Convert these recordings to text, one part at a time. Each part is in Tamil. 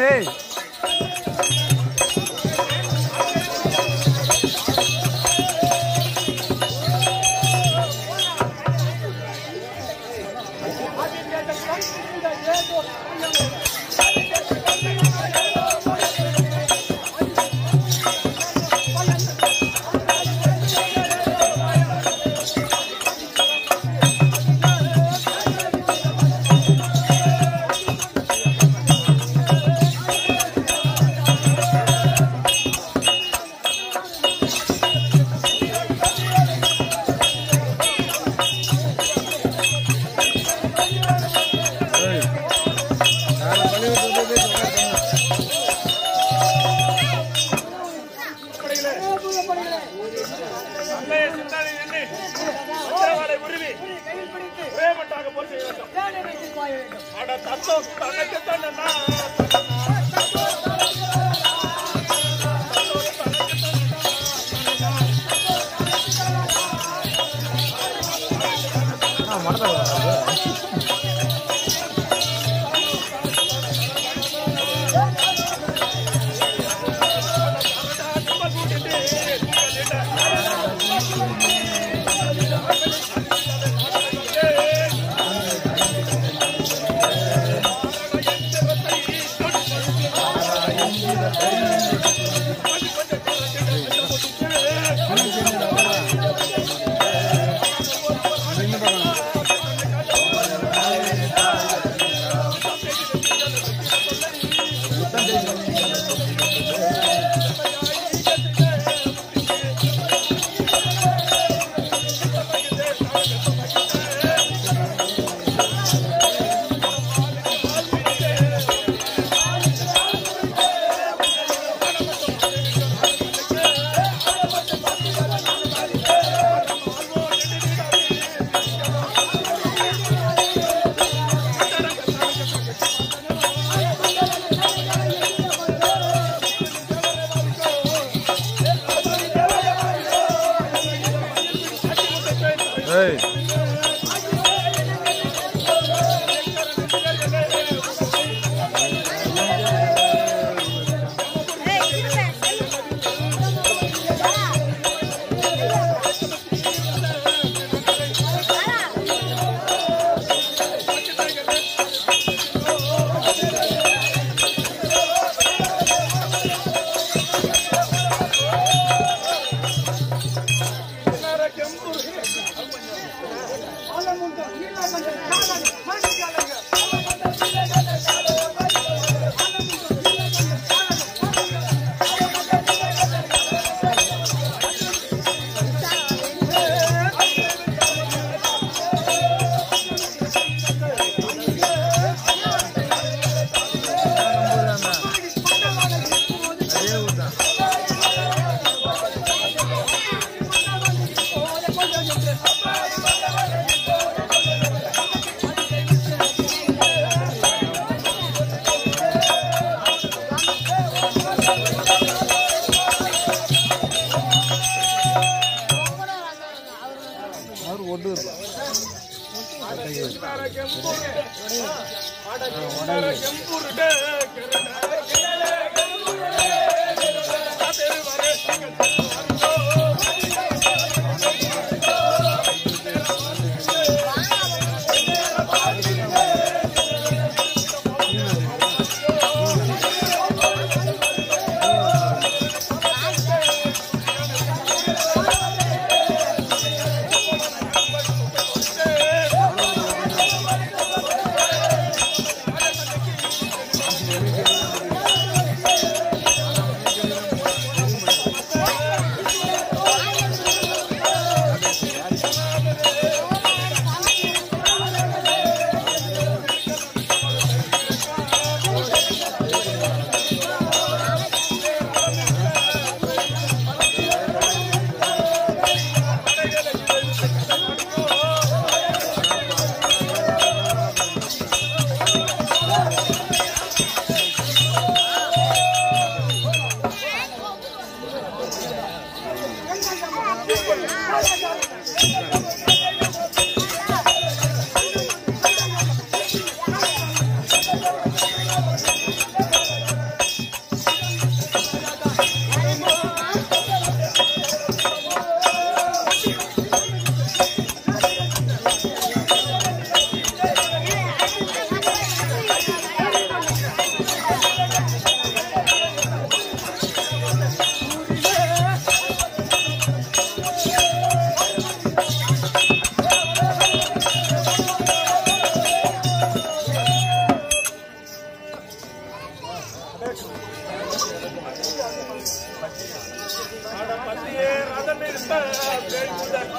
சாமி அன்னைய சிந்தானை எண்ணி மந்திரவாளை உருவி ஒரே மட்டாக போர் செய்ய வேண்டும் அட தத்தம் தனக்கு தன்னா ஏய் அவர் ஒன்று ஆ பத்தியே ரதம் இருந்த வேண்டுதல்.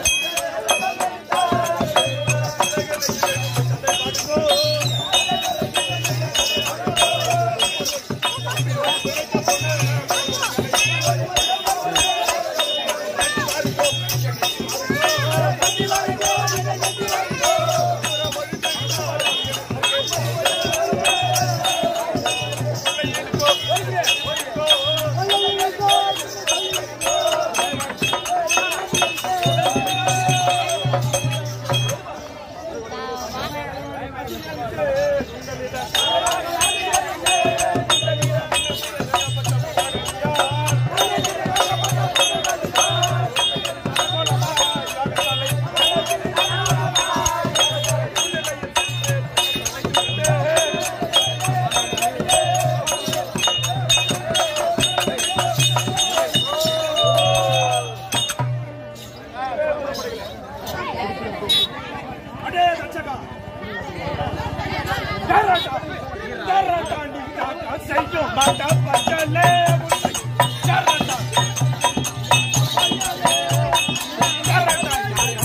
அடே ரட்சகா கரடா கரடாண்டி காக்கா செய்யும் மாட்டா பச்சலே கரடா கரடா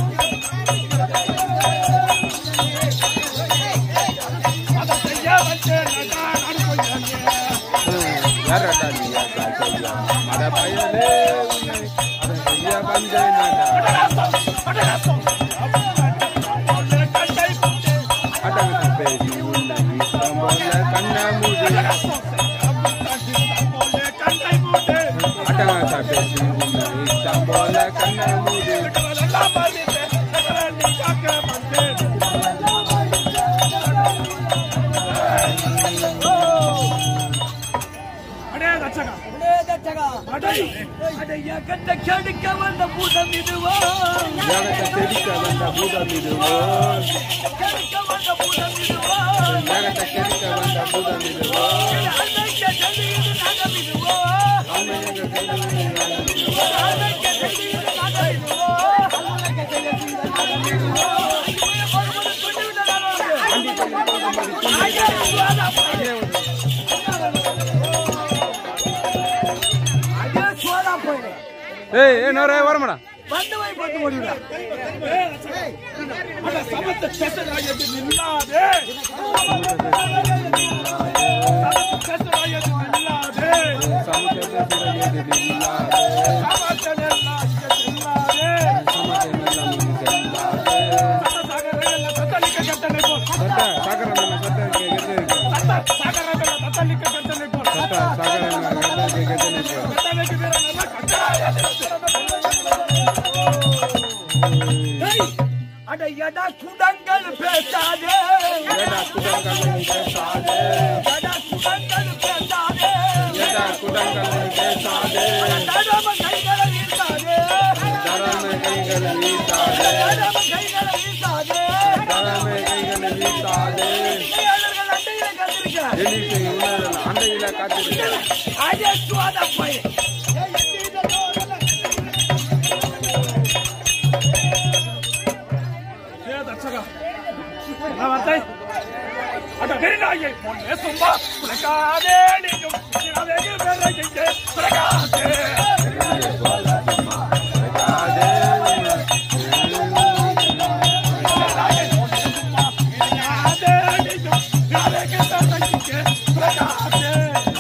அத செய்ய வச்சே நான் அனுப்புகிறேன் யாரடா நீ யாரா மட பயலே உன்னை அதை செய்ய வந்தேனடா அடகு பேசி உன்னை வீசம் போல கண்ணாமூடி அட்டகாசா பேசி உன்னை வீசம் போல கண்ணாமூடி ஜகத்தை செடிக்க வந்த பூதம் இதுவோ ஜகத்தை கெடுக்க வந்த பூதம் இதுவோ ஆமை எங்க கையில் ஏய் ஏய் நோரே வரமாடா சமத்த பெசராயது நில்லாதே பெசராயது நில்லாதே சமுத்திரத்தை சிறையது இல்லாதே சமத்தனெல்லாம் நில்லாதே சமுத்திரம் இல்லாதே சகரங்கள் தத்தளிக்க கட்டளை போல் சட்ட சக்கர நம்ம சட்ட கேட்டு இருக்கு சகரங்கள் தத்தளிக்க கட்டளை போல் சட்ட சக்கர நம்ம கேட்டு இருக்கு கட்டளைக்கு வேற நல்ல அடையடா குடங்கள் பேசாதே ஏடா குடங்கள் பேசாதே அடா குடங்கள் பேசாதே ஏடா குடங்கள் பேசாதே தடம கைகளை வீசாதே தரமை கைகளை வீசாதே தடம கைகளை வீசாதே தரமை கைகளை வீசாதே கையாளர்கள் அண்டையில கத்திருக்க எண்ணிக்கை உணரல் அண்டையில காத்திருக்க அதே சுவாத போய் ஏ தட்சகா நான் வந்தேன் அட கரிநாயை பொண்ணே சும்மா குலைக்காதே நீயும் வெகு வேற எங்கே குலைக்காதே குலைக்காதே நீயும் வெகு வேற எங்கே குலைக்காதே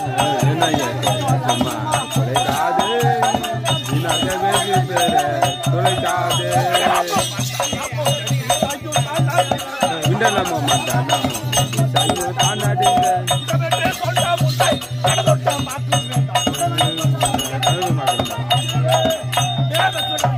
கடலே கொண்ட முட்டை கடலொட்ட மாற்றுகிறேன் ஏ தட்சகா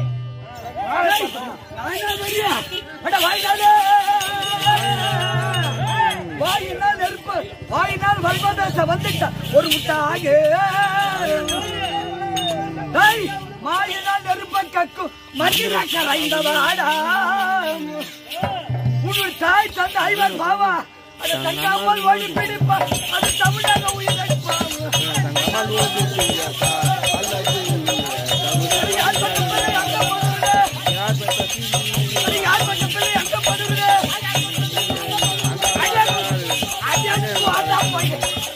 வாயினால் நெருப்பு வாயினால் வல்வதேச வந்துட்ட ஒரு முட்டாக டேய், மாயினால் நெருப்ப கக்கும் மந்திர கரைந்தவாடா உன் தாய் தந்த ஐவர் பாவா அதை தங்காமல் ஓடி பிடிப்பா அது தமிழக உயிரிழப்பாவு தங்கம்மாள் ஓடிச்சிருக்கா அது யார் பட்ட பிள்ளை அங்க போடுகிறே யார் பெற்ற சீசி அது யார் பட்ட பிள்ளை அங்க போடுகிறே ஐயா ஐயா வாடா போய்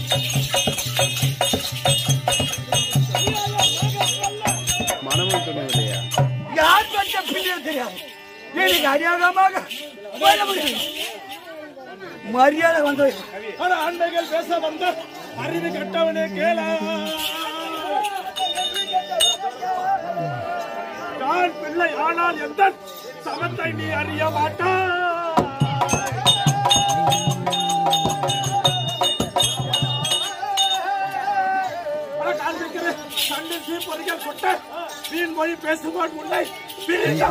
மனமும் துணிவில்லையா யார் பட்ட பிள்ளை தெரியாது எனக்கு அறியாதமாக போயிட முடியும் மரியாதை வந்து பல ஆண்டைகள் பேச வந்த அறிவு கெட்டவனே கேளா நான் பிள்ளை ஆனால் எந்த சமத்தை நீ அறிய மாட்டாய் பல காண்பிக்கிறேன் கண்ணில் தீப்பொறிகள் கொட்ட வீண் மொழி பேசுவான் உன்னை பிரிக்க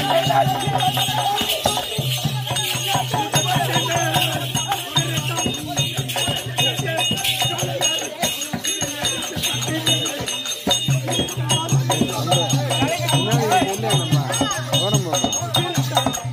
முன்னாடி இல்லை நம்ம ஓரம் போகணும்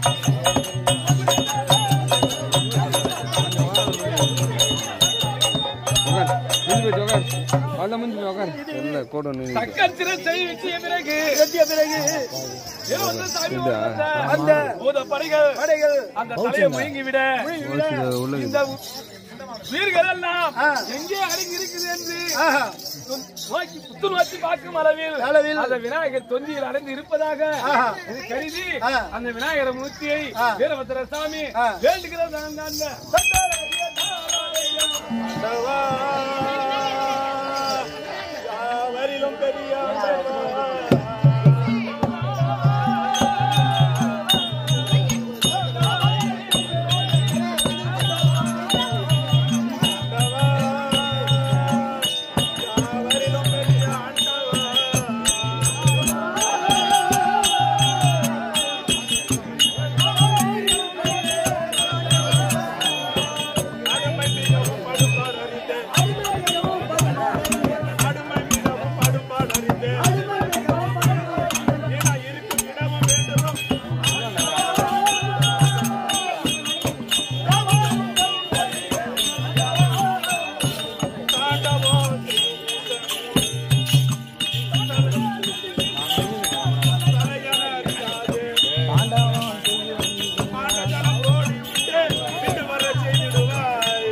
உட்கார் முடிஞ்சு போச்சு உட்கார் அவ்வளோ முடிஞ்சு போய் உட்கார் இல்லை கூட நின்று கத்திர செய்விச்சிய பிறகு பிறகு இருபது சாமி இதா? அந்த பூத படைகள் படைகள் அந்த தலையை முயங்கி விட உள்ள இந்த வீர்கள் எல்லாம் எங்கே அடங்கி இருக்குது என்று ஆஹா. நோக்கி புத்து நோக்கி பார்க்கும் அளவில் அளவில். அந்த விநாயகர் தொந்தியில் அடைந்து இருப்பதாக ஆஹா. இது கருதி ஆ. அந்த விநாயகர் மூர்த்தியை ஆ. வீரபத்திர சாமி ஆ. வேண்டுகிறது அந்த அந்த ஆண்டவா, யாவரிலும் பெரிய யாவரிலும் பெரிய ஆண்டவா அருமை மிகவும் படுபாடு அறிந்தே. அருமை மிகவும் படுபாடு அறிந்தே. ஏனா இருக்கும் இடமும் வேண்டுமோ? தாண்டவோ தலையண அறியாதே. ஆண்டஜனம் ஓடி விட்டு விட்டு வர செய்திடுவாய்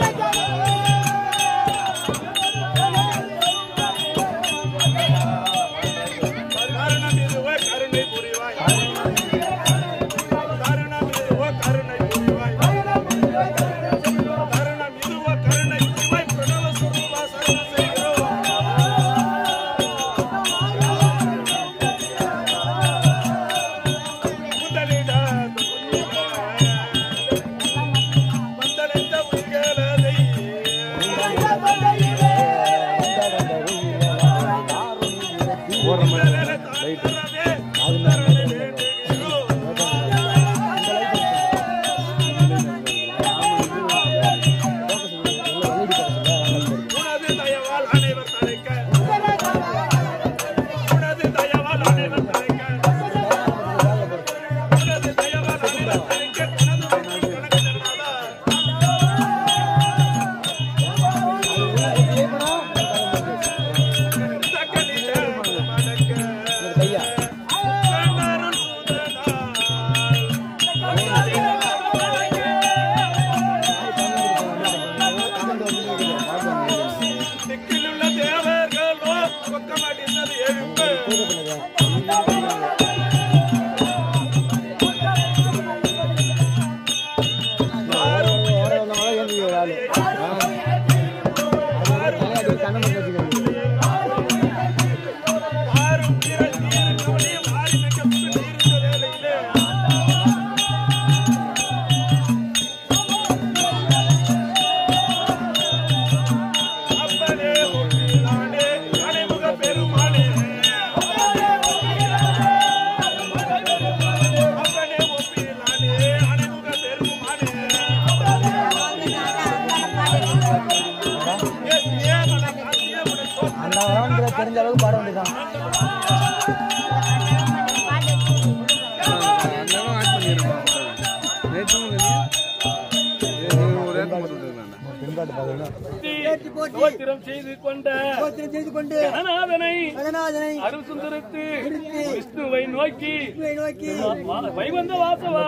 கருணம் இதுவோ கருணை புரிவாய் கருணம் இதுவோ கருணை புரிவாய் கருணம் இதுவோ கருணை புரிவாய் பிரணவ சுரூபா சரணம் செய்கிறோம் முதலிட வந்தடைந்த உயிர்களை ஓரம் உனது தயவால் அனைவர் தலைக்க உனது தயவால் அனைவர் தலைக்க உனது தயவால் அனைவர் தலைக்க உனது கணக்கு தருவாதா தக்கனில மடக்க கண்ணருள் திக்கிலுள்ள தேவர்களோ பக்கமடிந்தது எழுப்பு ஆறும் திரள் நீர் கவலையும் ஆறி வைக்கப்பட்டு இருந்த வேளையிலே அப்பனே நானே அனைமுக பெருமானே அப்பனே ஒப்பி நானே அனைமுக பெருமானே ஏன் ஏன் மன காந்திய உனக்கு அந்த வரவன் தெரிஞ்ச அளவுக்கு பாட வேண்டியதான் ஏற்றி போற்றி கோத்திரம் செய்து கொண்ட கோத்திரம் செய்து கொண்டு கணநாதனை ஜெகநாதனை அருசுந்தரத்து விடுத்து விஷ்ணுவை நோக்கி விஷ்ணுவை நோக்கி வா- வைகுந்த வாசவா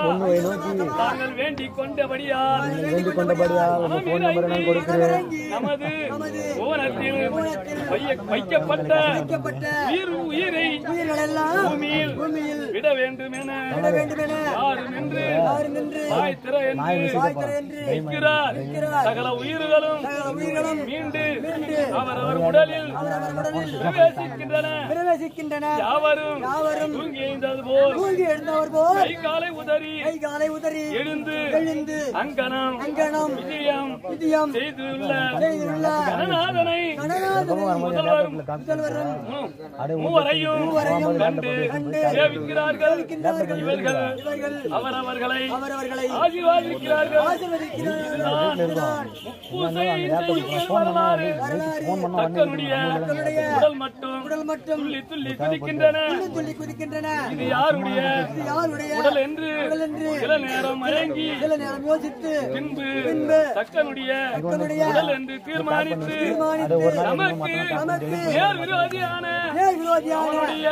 தாங்கள் வேண்டிக் கொண்டபடியால் வேண்டிக் கொண்டபடியால் உங்க போன் நம்பரை நான் கொடுக்கிறேன் நமது நமது புவனத்தில் புவனத்தில் வைய- வைக்கப்பட்ட வைக்கப்பட்ட உயிர் உயிரை உயிர்கள் எல்லாம் பூமியில் பூமியில் விட வேண்டும் என விட வேண்டும் என யாரும் என்று யார் நின்று வாய் திற என்று வாய்த்திர என்று நிற்கிறார் நிற்கிறார். சகல உயிர்களும் சகல உயிர்களும் மீண்டு மீண்டு அவரவர் உடலில் அவரவர் உடலில் பிரவேசிக்கின்றன பிரவேசிக்கின்றன யாவரும் யாவரும் தூங்கி எழுந்தது போல் தூங்கி எழுந்தவர் போல் கை காலை உதறி கை காலை உதறி எழுந்து எழுந்து அங்கனம் அங்கனம் விஜயம் விதியம் செய்துள்ள செய்துள்ள கணநாதனை கணநாதனை முதல்வரும் முதல்வரும் மூ- மூவரையும் கண்டு சேவிக்கிறார்கள் இவர்கள் இவர்கள் அவரவர்களை அவரவர்களை ஆசீர்வாதிக்கிறார்கள் ஆசீர்வதிக்கிறார் முப்பூசை செய்யும் வரலாறு தக்கனுடைய உடல் மட்டும் உடல் மட்டும் துள்ளி துள்ளி குதிக்கின்றன துள்ளி குதிக்கின்றன இது யாருடைய இது யாருடைய உடல் என்று உடல் என்று சில நேரம் மயங்கி சில நேரம் யோசித்து பின்பு பின்பு தக்கனுடைய தக்கனுடைய உடல் என்று தீர்மானித்து தீர்மானித்து நமக்கு நமக்கு நேர் விரோதியான நேர் விரோதியான அவனுடைய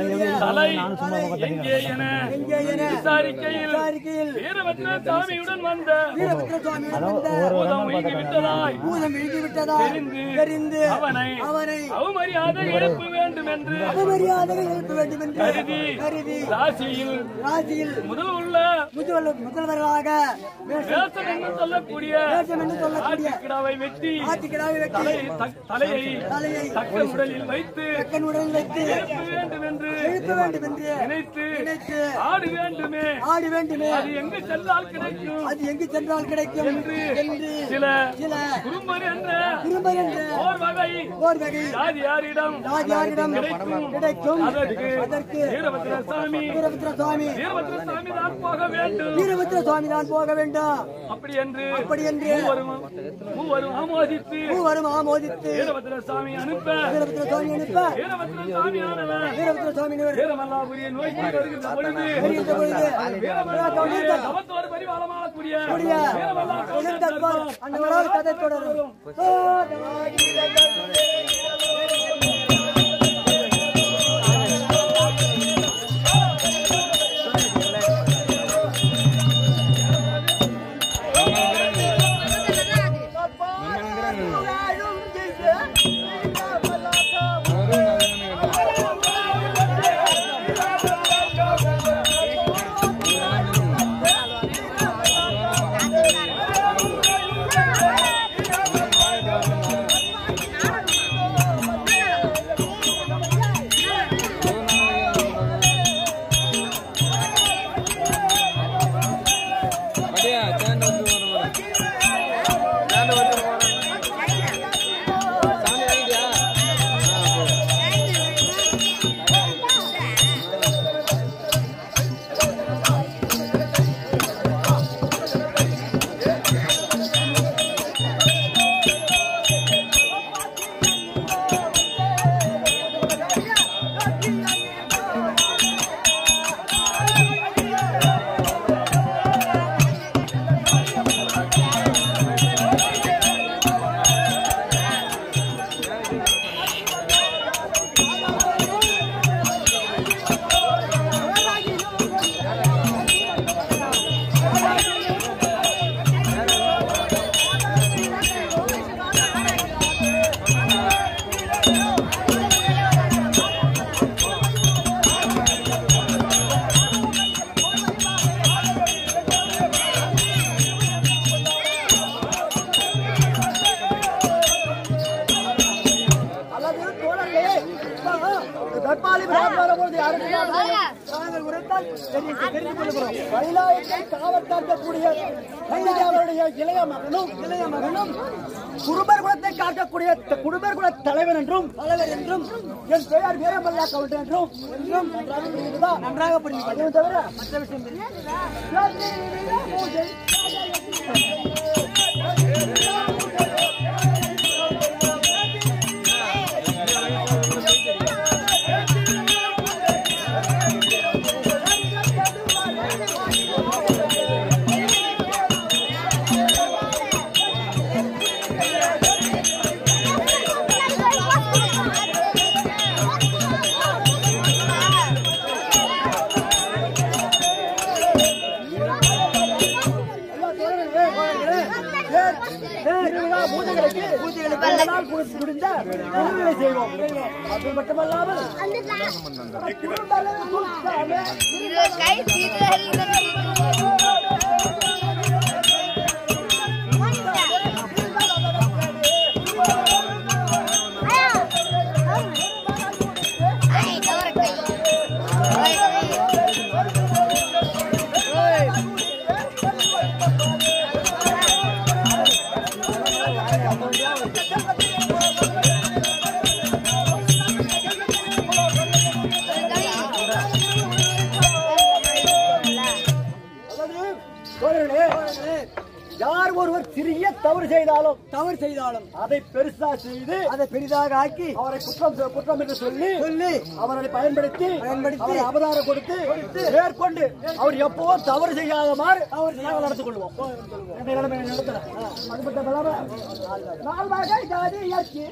தலை எங்கே என எங்கே என விசாரிக்கையில் விசாரிக்கையில் வீரபத்ர சாமியுடன் வந்த வீரபத்ர சுவாமியுடன் வந்த பூதம் உயிங்கி விட்டதாய் பூதம் எழுதி விட்டதா தெரிந்து தெரிந்து அவனை அவனை அவமரியாதை எழுப்ப வேண்டும் என்று அவமரியாதை எழுப்ப வேண்டும் என்று கருதி கருதி ராசியில் ராஜியில் முதல் உள்ள முதல்வர் முதல்வர்களாக வேஷம் வேசம் என்று சொல்லக்கூடிய வேஷம் என்று சொல்லக்கூடிய ஆட்டுக்கிடாவை வெட்டி ஆத்திக்கிடாவை வெட்டி தலை- த- தலையை தலையை தக்க உடலில் வைத்து தக்கன் உடலில் வைத்து எழுப்ப வேண்டும் என்று எழுப்ப வேண்டும் என்று நினைத்து நினைத்து ஆடு வேண்டுமே ஆடி வேண்டுமே அது எங்கு சென்றால் கிடைக்கும் அது எங்கு சென்றால் கிடைக்கும் என்று என்று சில சில குறும்பர் என்ற திரும்ப என்ற ஓர் வகை ஓர் வகை ஜாதியாரிடம் ராஜாரிடம் கிடைக்கும் கிடைக்கும் அதற்கு அதற்கு வீரபத்ர சாமி வீரபத்ர சுவாமி வீரபத்ர சாமி தான் போக வேண்டும் வீரபத்ர சுவாமி தான் போக வேண்டாம் அப்படி என்று அப்படி என்று மூவரும் மூவரும் ஆமோதித்து மூவரும் ஆமோதித்து வீரபத்ர சாமி அனுப்ப வீரபத்ர சுவாமி அனுப்ப வீரபத்ர சாமி ஆனவன் வீரபத்ர சுவாமி வீரமல்லாபுரியை நோக்கி வருகின்ற பொழுது வருகின்ற பொழுது வீரமல்லாபுரியை தவத்தோடு பரிவாளமாகக்கூடிய கூடிய வீரமல்லாபுரி எழுந்தற்பால் அன்னவரால் கதை தொடரும் அப்படியா சேண்டு வந்து வரும் சேண்டு வந்து வரும் சாமி ஐடியா அல்லது தோழர்களே, இப்போ கற்பாலி பிரான் வரும்போது யாருக்கு நாங்கள் உரைத்தால் தெரிந்து தெரிந்து கொள்கிறோம் கைலாயத்தை காவல் காக்கக்கூடிய கைலாயவருடைய இளைய மகனும் இளைய மகனும் குடும்பர் குலத்தை காக்கக்கூடிய த- குடும்பர் குல தலைவர் என்றும் தலைவர் என்றும் என் பெயர் வீரமல்லா கவுண்டர் என்றும் என்றும் நன்றாக புரிகிறதா நன்றாக புரியும் அதுவும் தவிர மற்ற விஷயம் இல்லை. பூஜைகளுக்கு பூஜைகளுக்கு பல நாள் பூஜை முடிந்த உணவுகளை செய்வோம் அது மட்டுமல்லாமல் இது கை சீட்டு அல்லது சோழர்களே யார் ஒருவர் சிறிய தவறு செய்தாலும் தவறு செய்தாலும் அதை பெருசா செய்து அதை பெரிதாக ஆக்கி அவரை குற்றம் குற்றம் என்று சொல்லி சொல்லி அவரை பயன்படுத்தி பயன்படுத்தி அவதாரம் கொடுத்து மேற்கொண்டு அவர் எப்போ தவறு செய்யாதமாறு அவர் நாங்கள் நடந்து கொள்வோம் இந்த நிலைமை நடத்தலாம். அதுபட்ட பலமா? நால் வகை ஜாதி இயக்கி,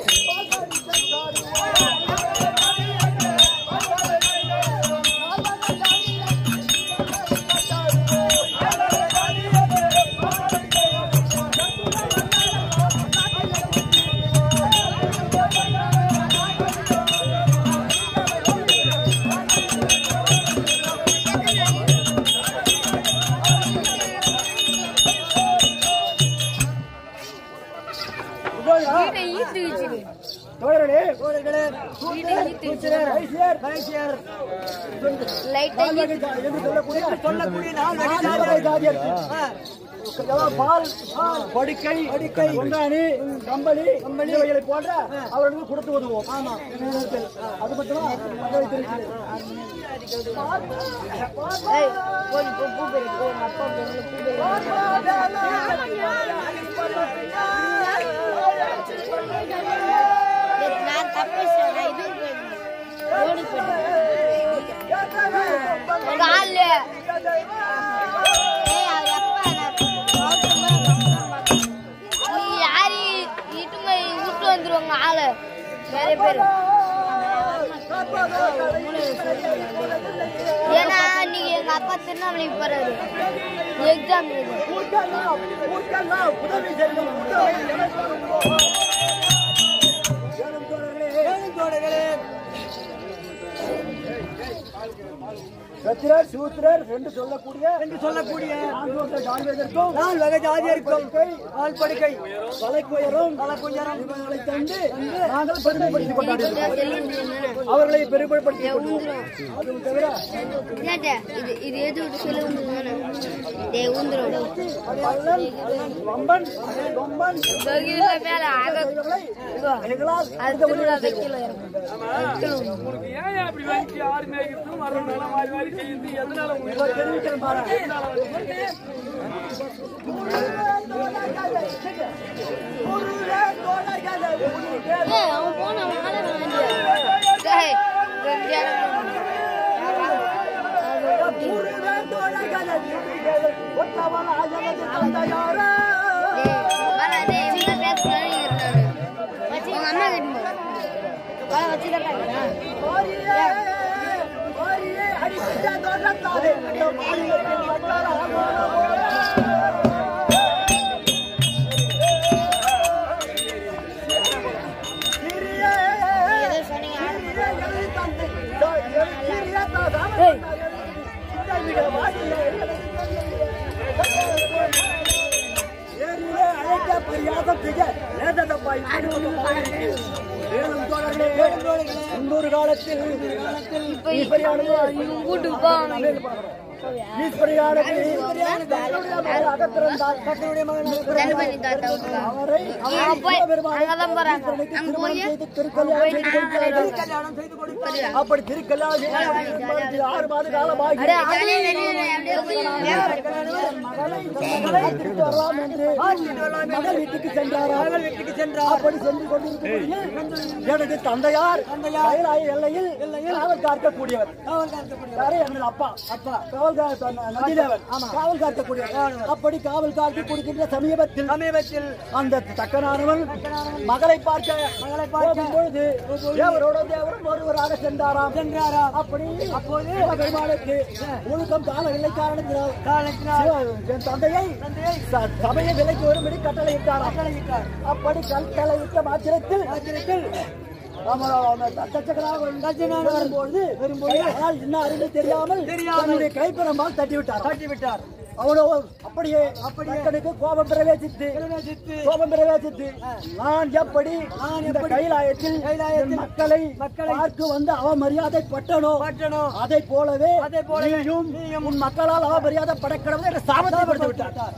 தோழர்களே தோழர்களே சூத்திரர், வைசியர், வைசியர், நால் வகை ஜாதி என்று சொல்லக்கூடிய சொல்லக்கூடிய நால் வகை ஜாதியர் அதாவது பால் படுக்கை படுக்கை கொண்டாணி கம்பளி கம்பளி இவைகளை போன்ற அவர்களுக்கு கொடுத்து உதவுவோம் ஆமா அது மட்டுமா மகளை தெரிவிக்கிறேன். நான் தப்பு சொன்னேன் இது ஓடி கால் நீ யாரு இட்டுமே விட்டு வந்துருவாங்க ஆளு நிறைய பேர் ஏன்னா நீங்க எங்க அப்பா திருநெல்வேலிக்கு போறாரு எக்ஸாம் எழுது ஊர்க்கெல்லாம், ஊர்க்கெல்லாம் உதவி செய்யும் உதவி வேணும் தோழர்களே. சத்திரர் சூத்திரர் என்று சொல்லக்கூடிய என்று சொல்லக்கூடிய நான்கு வகை ஜாதியருக்கும் ஆள் படுக்கை தலைக்குயரும் தலைக்குயரும் இவர்களை தந்து நாங்கள் பெருமைப்படுத்திக் கொண்டாடுகிறோம் அவர்களை பெருமைப்படுத்திக் கொள்வோம் அதுவும் தவிர இல்லாட்ட இது இது எது விட்டு சொல்லி வந்துருந்தானே டே உந்துரும் வள்ளல், வம்பன் கொம்பன் மேல ஆக இவர்களை எங்களால் அது திருவிழா வைக்கல ஏன் அப்படி வந்து யாரு மேய்க்கிறதும் வர நல்ல மாதிரி மாதிரி செய்யுது எதனால உங்களுக்கு இவர் தெரிவிக்கிறேன் பாருங்க அவன் போன டேய் உங்க அம்மா கிட்ட வச்சுதான் முன்னொரு காலத்தில் ஈஸ்வரியானது வீட்டுக்கு போவாங்க ஈஸ்வரியானது அகத்திறந்தார் கட்டனுடைய தள்ளுபடி தாத்தாவுக்கு அவரை அவங்க போய் அங்கதான் போறாங்க அங்க போய் திருக்கல்யாணம் செய்து கொடுத்தார் அப்படி திருக்கல்யாணம் செய்து ஆறு மாத காலமாக அப்படியே ஜாலியா வெளியில அப்படியே மகளை மகளை திருட்டு வரலாம் என்று மகள் வீட்டுக்கு சென்றார் மகள் வீட்டுக்கு சென்றார் அப்படி சென்று கொண்டிருக்கும் எனது தந்தையார் கைலாய எல்லையில் காவல் காக்கக்கூடியவர் காவல் காக்கக்கூடியவர் எனது அப்பா அப்பா காவல் கா- நந்திதேவன் காவல் காக்கக்கூடியவர் அப்படி காவல் காத்து கொடுக்கின்ற சமீபத்தில் சமீபத்தில் அந்த தக்கனானவன் மகளை பார்க்க மகளை பார்க்கும் பொழுது தேவரோட தேவரும் ஒருவராக சென்றாராம் சென்றாராம் அப்படி அப்போது பெருமாளுக்கு ஒழுக்கம் காணவில்லை காரணத்தினால் காரணத்தினால் என் தந்தையை ச- சபையை விலைக்கு வரும்படி கட்டளை இட்டார் அப்படி கட்டளை இட்ட மாத்திரத்தில் மாத்திரத்தில் வரும்பொழுது ஆனால் இன்னும் அறிந்து தெரியாமல் தன்னுடைய கைப்பெருமாள் தட்டி விட்டார் தட்டி விட்டார் அவனோ அப்படியே அப்படியே எனக்கு கோபம் பிரவேசித்து கோபம் பிரவேசித்து நான் எப்படி இந்த கைலாயத்தில் என் மக்களை பார்க்க வந்து அவமரியாதை பட்டனோ அதை போலவே அதை போலவும் உன் மக்களால் அவமரியாதை படக்கிடவும் என்ற சாபத்தை கொடுத்து விட்டார்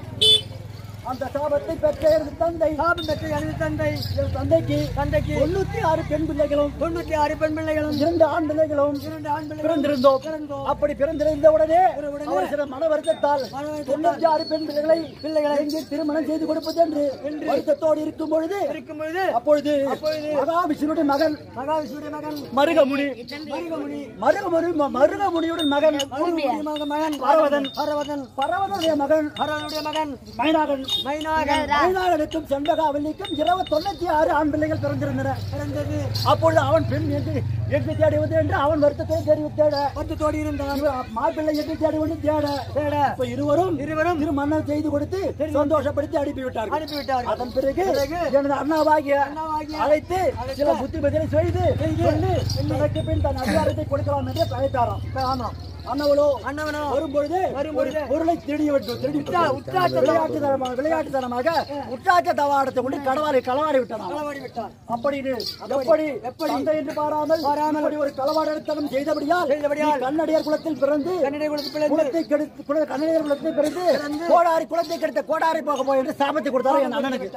அந்த சாபத்தை பெற்ற எனது தந்தை சாபம் பெற்ற எனது தந்தை என் தந்தைக்கு தந்தைக்கு தொண்ணூத்தி ஆறு பெண் பிள்ளைகளும் தொண்ணூத்தி ஆறு பெண் பிள்ளைகளும் இரண்டு ஆண் பிள்ளைகளும் இரண்டு ஆண் பிறந்திருந்தோம் அப்படி பிறந்திருந்த உடனே அவர் சில மன வருத்தத்தால் தொண்ணூத்தி ஆறு பெண் பிள்ளைகளை பிள்ளைகளை எங்கே திருமணம் செய்து கொடுப்பது என்று வருத்தத்தோடு இருக்கும் பொழுது இருக்கும் பொழுது அப்பொழுது மகாவிஷ்ணுடைய மகன் மகாவிஷ்ணுடைய மகன் மருகமுனி மருகமுனி மருகமுனி மருகமுனியுடன் மகன் மகன் பரவதன் பரவதன் பரவனுடைய மகன் பரவனுடைய மகன் மைனாகன் மைனாகன் மைனாகனுக்கும் செண்பகாவல்லிக்கும் இருபது தொண்ணூத்தி ஆறு ஆண் பிள்ளைகள் பிறந்திருந்தன பிறந்தது அப்பொழுது அவன் பெண் என்று எங்கு தேடி வந்து என்று அவன் வருத்தத்தை தெரிவித்தேட வருத்தத்தோடு இருந்தான் மாப்பிள்ளை எங்கு தேடி வந்து தேட தேட இப்ப இருவரும் இருவரும் திருமணம் செய்து கொடுத்து சந்தோஷப்படுத்தி அனுப்பிவிட்டார் அனுப்பிவிட்டார் அதன் பிறகு எனது அண்ணாவாகிய அழைத்து சில புத்திமதிகளை செய்து சொல்லி எனக்கு பின் தன் அதிகாரத்தை கொடுக்கலாம் என்று அழைத்தாராம் ஆமாம் அண்ணவனோ அண்ணவனோ வரும்பொழுது வரும்பொழுது பொருளை திருடி விட்டு திருடி உற்றாட்ட விளையாட்டுத்தனமாக விளையாட்டுத்தனமாக உற்றாட்ட தவாடத்தை கொண்டு கடவாரி களவாடி விட்டான் களவாடி விட்டான் அப்படின்னு எப்படி எப்படி தந்தை என்று பாராமல் பாராமல் அப்படி ஒரு களவாடத்தனம் செய்தபடியால் செய்தபடியால் கண்ணடியார் குலத்தில் பிறந்து கண்ணடியார் குலத்தில் குலத்தை கெடுத்து குல- கண்ணடியார் குலத்தில் பிறந்து கோடாரி குலத்தை கெடுத்த கோடாரி போக போய் என்று சாபத்தை கொடுத்தாரு என் அண்ணனுக்கு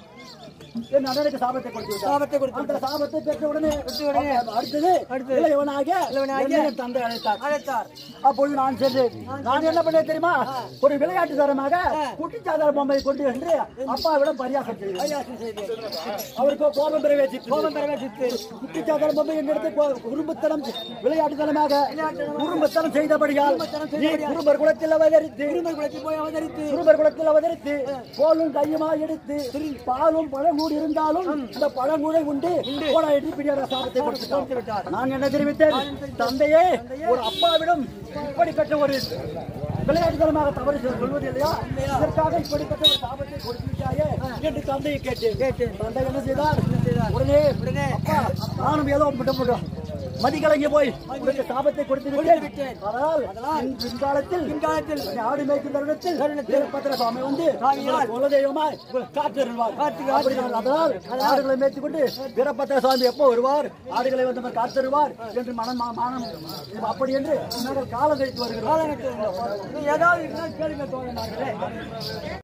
என் அண்ணனுக்கு சாபத்தை கொடுத்து சாபத்தை கொடுத்து அந்த சாபத்தை பெற்ற உடனே அடுத்தது இளையவனாக இளையவனாக என் தந்தை அழைத்தார் அழைத்தார் அப்பொழுது நான் சென்று நான் என்ன பண்ணேன் தெரியுமா ஒரு விளையாட்டு தரமாக குட்டிச்சாதார பொம்மை கொண்டு என்று அப்பாவிடம் பரியாசம் செய்தேன் அவருக்கு கோபம் பிரவேசித்து கோபம் பிரவேசித்து குட்டிச்சாதார பொம்மை என்னிடத்து குறும்புத்தனம் விளையாட்டுத்தனமாக குறும்புத்தனம் செய்தபடியால் நீ குறும்பர் குலத்தில் அவதரித்து குறும்பர் குலத்தில் போய் அவதரித்து குறும்பர் குலத்தில் அவதரித்து கோலும் கையுமா எடுத்து பாலும் பழங்கூடு இருந்தாலும் இந்த பழங்கூடை உண்டு போடா என்று பிடியாத சாபத்தை கொடுத்து விட்டார் நான் என்ன தெரிவித்தேன் தந்தையே ஒரு அப்பாவிடம் இப்படிப்பட்ட ஒரு விளையாட்டுத்தனமாக தவறு செய்து சொல்வது இல்லையா இதற்காக இப்படிப்பட்ட ஒரு சாபத்தை கொடுத்து விட்டாயே என்று தந்தையை கேட்டேன் கேட்டேன் தந்தை என்ன செய்தார் உடனே உடனே அப்பா நானும் ஏதோ மட்டும் மட்டும் மதிக்கலங்கி போய் உனக்கு சாபத்தை கொடுத்து விட்டேன் ஆனால் பின் பின்காலத்தில் பின்காலத்தில் ஆடு மேய்க்கும் தருணத்தில் வீரபத்திர சுவாமி வந்து குலதெய்வமாய் காத்திருவார் அப்படி நான் அதனால் ஆடுகளை மேய்த்துக் கொண்டு வீரபத்திர சுவாமி எப்போ வருவார் ஆடுகளை வந்து அவர் காத்திருவார் என்று மனம் மா- மானம் அப்படி என்று நாங்கள் காலம் கழித்து வருகிறோம் ஏதாவது கேளுங்க தோழனார்களே